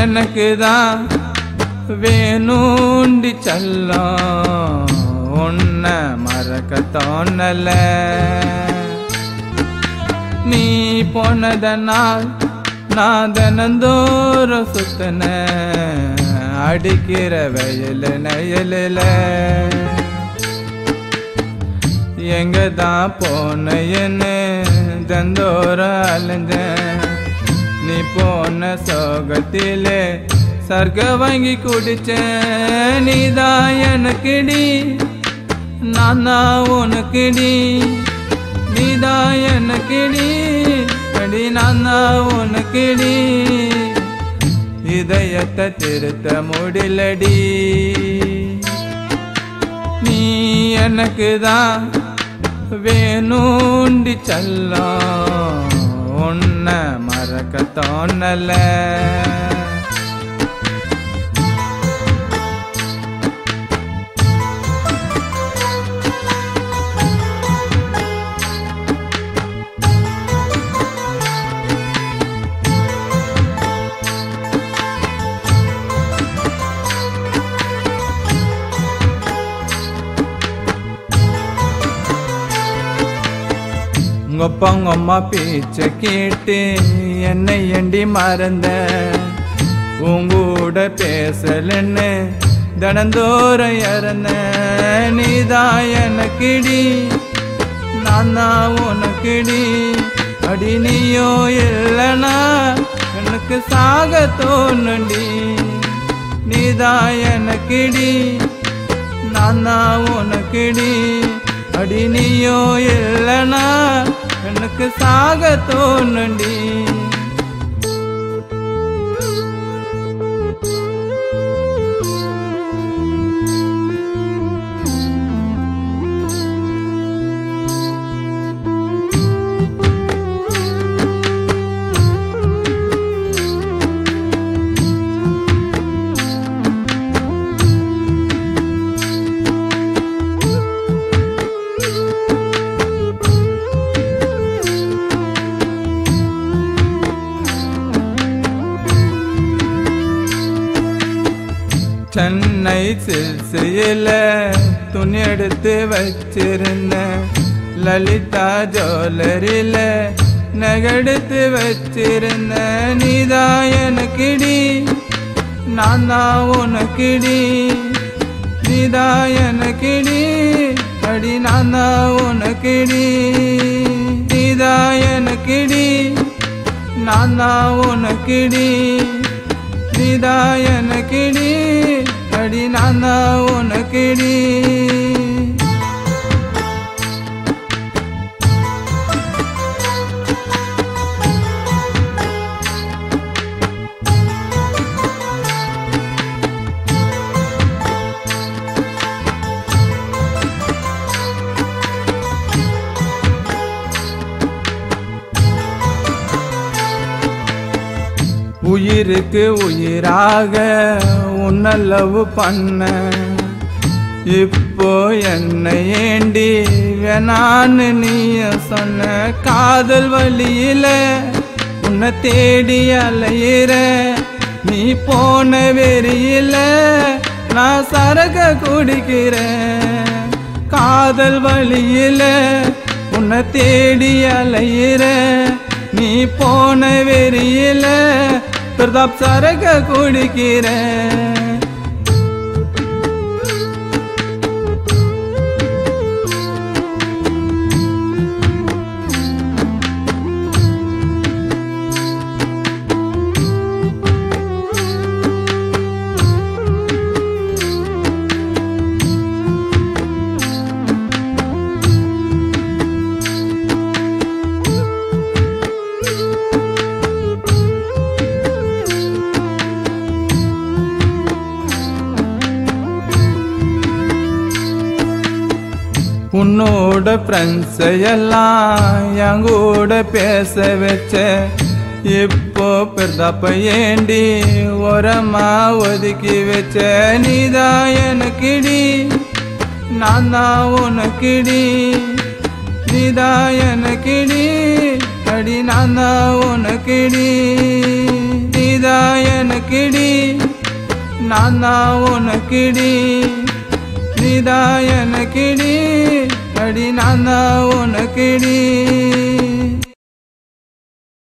எனக்கு தான் வேணுண்டி செல்லம் உன்னை மறக்க தோணல நீ போனதனால் நான் தினந்தோறும் சுத்தின அடிக்கிற வெயில் நயலில் எங்க தான் போனேன்னு தந்தோறும் அலைஞ்சேன் நீ போன சோகத்திலே சர்க்க வாங்கி குடிச்சேன் நீதான் எனக்குடி நான் தான் உனக்குடி நீதான் எனக்குடி அடி நான் தான் உனக்குடி இதயத்தை திருத்த முடியலடி நீ எனக்கு தான் வேணுண்டி செல்லம் உன்னை மறக்க தோணல உங்கப்பங்கம்மா பேச்ச கேட்டு என்னை எண்டி மறந்த உங்கூட பேசலன்னு தினந்தோறும் இறந்த நீதான் எனக்குடி நான் தான் உனக்குடி அடி நீயோ இல்லைனா எனக்கு சாக தோணுடி நீதான் எனக்குடி நான் தான் உனக்குடி அடி நீயோ இல்லைனா எனக்கு சாக தோணுண்டி சென்னை சில்சியில துணி எடுத்து வச்சிருந்தேன் லலிதா ஜுவல்லரியில நகெடுத்து வச்சிருந்தேன் நீதான் எனக்குடி நான் தான் உனக்குடி நீதான் எனக்குடி அடி நான் தான் உனக்குடி நீதான் எனக்குடி நான் தான் உனக்குடி நீதான் எனக்குடி அடி நான் தான் உனக்குடி உயிருக்கு உயிராக உன்னை லவ் பண்ண இப்போ என்னை ஏண்டி வேணான்னு நீ சொன்ன காதல் வழியில உன்னை தேடி அலையிற நீ போன வெறியில நான் சரக குடிக்கிறேன் காதல் வழியில உன்னை தேடி அலையிற நீ போன வெறியில பிரதாப் சரக குடிக்கிறேன் உன்னோட ஃப்ரெண்ட்ஸை எல்லாம் என் கூட பேச வச்ச இப்போ பெருதாப்ப ஏண்டி ஓரமா ஒதுக்கி வச்ச நீதான் எனக்குடி நான் தான் உனக்குடி நீதான் எனக்குடி அடி நான் தான் உனக்குடி நீ நீதான் எனக்கிடி நான் தான் உனக்கிடி நீதான் எனக்கிடி அடி நான் தான் உனக்கிடி